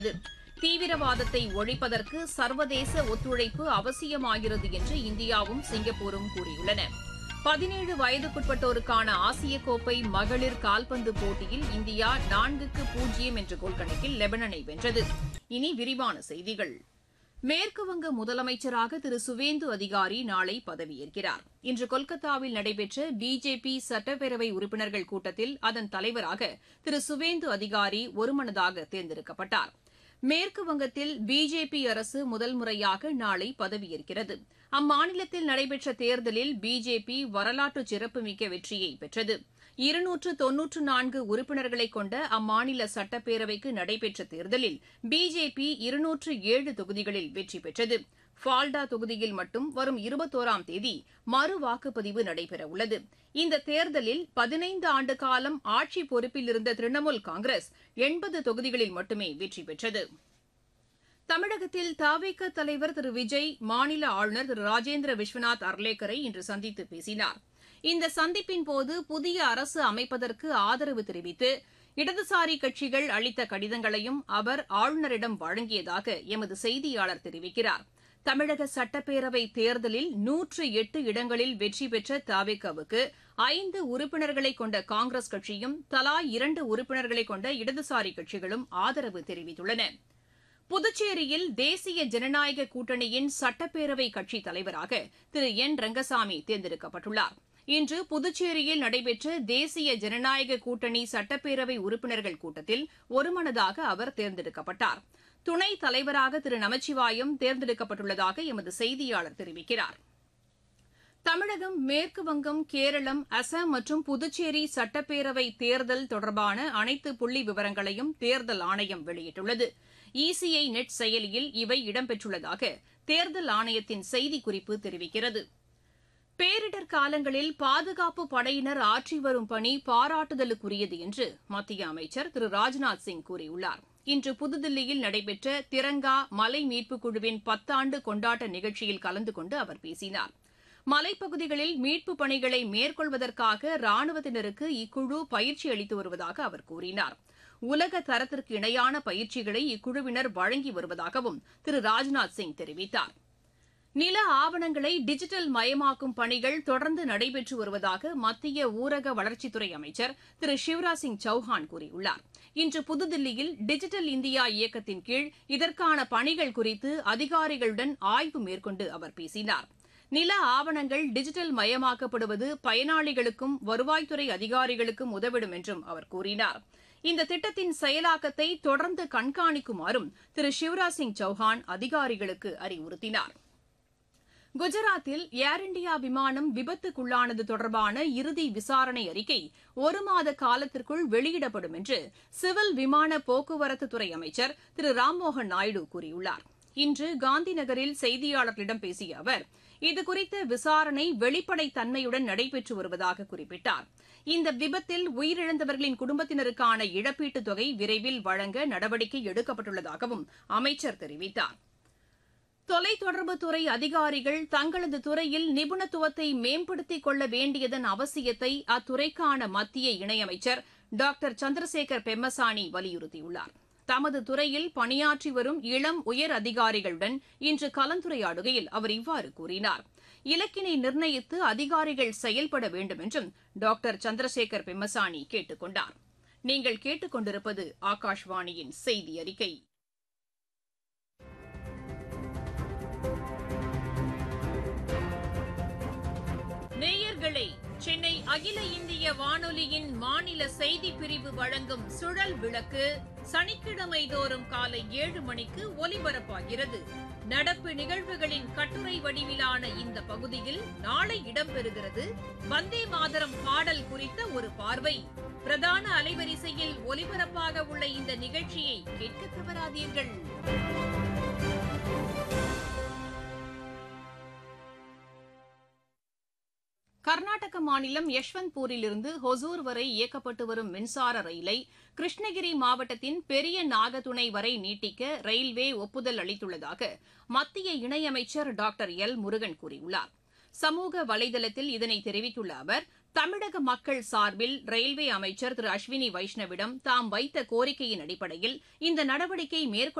தீவிரவாதத்தை ஒழிப்பதற்கு சர்வதேச ஒத்துழைப்பு அவசியமாகிறது என்று இந்தியாவும் சிங்கப்பூரும் கூறியுள்ளன பதினேழு வயதுக்குட்பட்டோருக்கான ஆசிய கோப்பை மகளிர் கால்பந்து போட்டியில் இந்தியா நான்குக்கு பூஜ்ஜியம் என்ற கோல் கணக்கில் லெபனனை வென்றது இனி விரிவான செய்திகள் மேற்குவங்க முதலமைச்சராக திரு சுவேந்து அதிகாரி நாளை பதவியேற்கிறார் இன்று கொல்கத்தாவில் நடைபெற்ற பிஜேபி சட்டப்பேரவை உறுப்பினர்கள் கூட்டத்தில் அதன் தலைவராக திரு சுவேந்து அதிகாரி ஒருமனதாக தேர்ந்தெடுக்கப்பட்டார் மேற்கு வங்கத்தில் பிஜேபி அரசு முதல் முறையாக நாளை பதவியேற்கிறது அம்மாநிலத்தில் நடைபெற்ற தேர்தலில் பிஜேபி வரலாற்று சிறப்புமிக்க வெற்றியை பெற்றது இருநூற்று தொன்னூற்று நான்கு உறுப்பினர்களை கொண்ட அம்மாநில சட்டப்பேரவைக்கு நடைபெற்ற தேர்தலில் பிஜேபி இருநூற்று ஏழு தொகுதிகளில் வெற்றி பெற்றது ஃபால்டா தொகுதியில் மட்டும் வரும் இருபத்தோராம் தேதி மறு வாக்குப்பதிவு நடைபெறவுள்ளது இந்த தேர்தலில் பதினைந்து ஆண்டு காலம் ஆட்சி பொறுப்பில் இருந்த திரிணாமுல் காங்கிரஸ் எண்பது தொகுதிகளில் மட்டுமே வெற்றி பெற்றது தமிழகத்தில் தவிக தலைவர் திரு விஜய் மாநில ஆளுநர் திரு ராஜேந்திர விஸ்வநாத் அர்லேக்கரை இன்று சந்தித்து பேசினார் இந்த சந்திப்பின் போது புதிய அரசு அமைப்பதற்கு ஆதரவு தெரிவித்து இடதுசாரி கட்சிகள் அளித்த கடிதங்களையும் அவர் ஆளுநரிடம் வழங்கியதாக எமது செய்தியாளர் தெரிவிக்கிறார் தமிழக சட்டப்பேரவை தேர்தலில் நூற்று எட்டு இடங்களில் வெற்றி பெற்ற தவிகவுக்கு ஐந்து உறுப்பினர்களை கொண்ட காங்கிரஸ் கட்சியும் தலா இரண்டு உறுப்பினர்களை கொண்ட இடதுசாரி கட்சிகளும் ஆதரவு தெரிவித்துள்ளன புதுச்சேரியில் தேசிய ஜனநாயக கூட்டணியின் சட்டப்பேரவை கட்சித் தலைவராக திரு என் ரங்கசாமி தேர்ந்தெடுக்கப்பட்டுள்ளார் இன்று புதுச்சேரியில் நடைபெற்ற தேசிய ஜனநாயக கூட்டணி சட்டப்பேரவை உறுப்பினர்கள் கூட்டத்தில் ஒருமனதாக அவர் தேர்ந்தெடுக்கப்பட்டார் துணைத் தலைவராக திரு நமச்சிவாயம் தேர்ந்தெடுக்கப்பட்டுள்ளதாக எமது செய்தியாளர் தெரிவிக்கிறார் தமிழகம் மேற்குவங்கம் கேரளம் அசாம் மற்றும் புதுச்சேரி சட்டப்பேரவை தேர்தல் தொடர்பான அனைத்து புள்ளி விவரங்களையும் தேர்தல் ஆணையம் வெளியிட்டுள்ளது இசிஐ நெட் செயலியில் இவை இடம்பெற்றுள்ளதாக தேர்தல் ஆணையத்தின் செய்திக்குறிப்பு தெரிவிக்கிறது பேரிடர் காலங்களில் பாதுகாப்பு படையினர் ஆற்றி வரும் பணி பாராட்டுதலுக்குரியது என்று மத்திய அமைச்சர் திரு ராஜ்நாத் சிங் கூறியுள்ளார் இன்று புதுதில்லியில் நடைபெற்ற திரங்கா மலை மீட்புக் குழுவின் பத்தாண்டு கொண்டாட்ட நிகழ்ச்சியில் கலந்து கொண்டு அவர் பேசினார் மலைப்பகுதிகளில் மீட்புப் பணிகளை மேற்கொள்வதற்காக ராணுவத்தினருக்கு இக்குழு பயிற்சி அளித்து வருவதாக அவர் கூறினார் உலக தரத்திற்கு இணையான பயிற்சிகளை இக்குழுவினர் வழங்கி வருவதாகவும் திரு ராஜ்நாத் சிங் தெரிவித்தார் நில ஆவணங்களை டிஜிட்டல் மயமாக்கும் பணிகள் தொடர்ந்து நடைபெற்று வருவதாக மத்திய ஊரக வளர்ச்சித்துறை அமைச்சர் திரு சிவராஜ் சிங் சௌஹான் கூறியுள்ளார் இன்று புதுதில்லியில் டிஜிட்டல் இந்தியா இயக்கத்தின் கீழ் இதற்கான பணிகள் குறித்து அதிகாரிகளுடன் ஆய்வு மேற்கொண்டு அவர் பேசினார் நில ஆவணங்கள் டிஜிட்டல் மயமாக்கப்படுவது பயனாளிகளுக்கும் வருவாய்த்துறை அதிகாரிகளுக்கும் உதவிடும் என்றும் அவர் கூறினார் இந்த திட்டத்தின் செயலாக்கத்தை தொடர்ந்து கண்காணிக்குமாறும் திரு சிவராஜ் சிங் சௌஹான் அதிகாரிகளுக்கு அறிவுறுத்தினார் குஜராத்தில் ஏர் இண்டியா விமானம் விபத்துக்குள்ளானது தொடர்பான இறுதி விசாரணை அறிக்கை ஒரு மாத காலத்திற்குள் வெளியிடப்படும் என்று சிவில் விமான போக்குவரத்துத்துறை அமைச்சர் திரு ராம்மோகன் நாயுடு கூறியுள்ளார் இன்று காந்தி நகரில் செய்தியாளர்களிடம் பேசிய அவர் இதுகுறித்த விசாரணை வெளிப்படைத் தன்மையுடன் நடைபெற்று வருவதாக குறிப்பிட்டார் இந்த விபத்தில் உயிரிழந்தவர்களின் குடும்பத்தினருக்கான இழப்பீட்டுத் தொகை விரைவில் வழங்க நடவடிக்கை எடுக்கப்பட்டுள்ளதாகவும் அமைச்சர் தெரிவித்தார் தொலைத்தொடர்புத்துறை அதிகாரிகள் தங்களது துறையில் நிபுணத்துவத்தை மேம்படுத்திக் கொள்ள வேண்டியதன் அவசியத்தை அத்துறைக்கான மத்திய இணையமைச்சர் டாக்டர் சந்திரசேகர் பெம்மசானி வலியுறுத்தியுள்ளார் தமது துறையில் பணியாற்றி வரும் இளம் உயர் அதிகாரிகளுடன் இன்று கலந்துரையாடுகையில் அவர் இவ்வாறு கூறினார் இலக்கினை நிர்ணயித்து அதிகாரிகள் செயல்பட வேண்டும் என்றும் டாக்டர் சந்திரசேகர் பெம்மசானி கேட்டுக் கொண்டார் நீங்கள் கேட்டுக் கொண்டிருப்பது ஆகாஷ்வாணியின் செய்தி அறிக்கை நேயர்களே சென்னை அகில இந்திய வானொலியின் மாநில செய்திப் பிரிவு வழங்கும் சுழல் விளக்கு சனிக்கிழமை தோறும் காலை ஏழு மணிக்கு ஒலிபரப்பாகிறது நடப்பு நிகழ்வுகளின் கட்டுரை வடிவிலான இந்த பகுதியில் நாளை இடம்பெறுகிறது வந்தே மாதரம் பாடல் குறித்த ஒரு பார்வை பிரதான அலைவரிசையில் ஒலிபரப்பாக உள்ள இந்த நிகழ்ச்சியை கேட்க தவறாதீர்கள் கர்நாடக மாநிலம் யஷ்வந்த்பூரிலிருந்து ஹொசூர் வரை இயக்கப்பட்டு வரும் மின்சார ரயிலை கிருஷ்ணகிரி மாவட்டத்தின் பெரிய நாகதுணை வரை நீட்டிக்க ரயில்வே ஒப்புதல் அளித்துள்ளதாக மத்திய இணையமைச்சர் டாக்டர் எல் முருகன் கூறியுள்ளார் சமூக வலைதளத்தில் இதனை தெரிவித்துள்ள அவர் தமிழக மக்கள் சார்பில் ரயில்வே அமைச்சர் திரு அஸ்வினி வைஷ்ணவிடம் தாம் வைத்த கோரிக்கையின் அடிப்படையில் இந்த நடவடிக்கை மேற்கொள்ள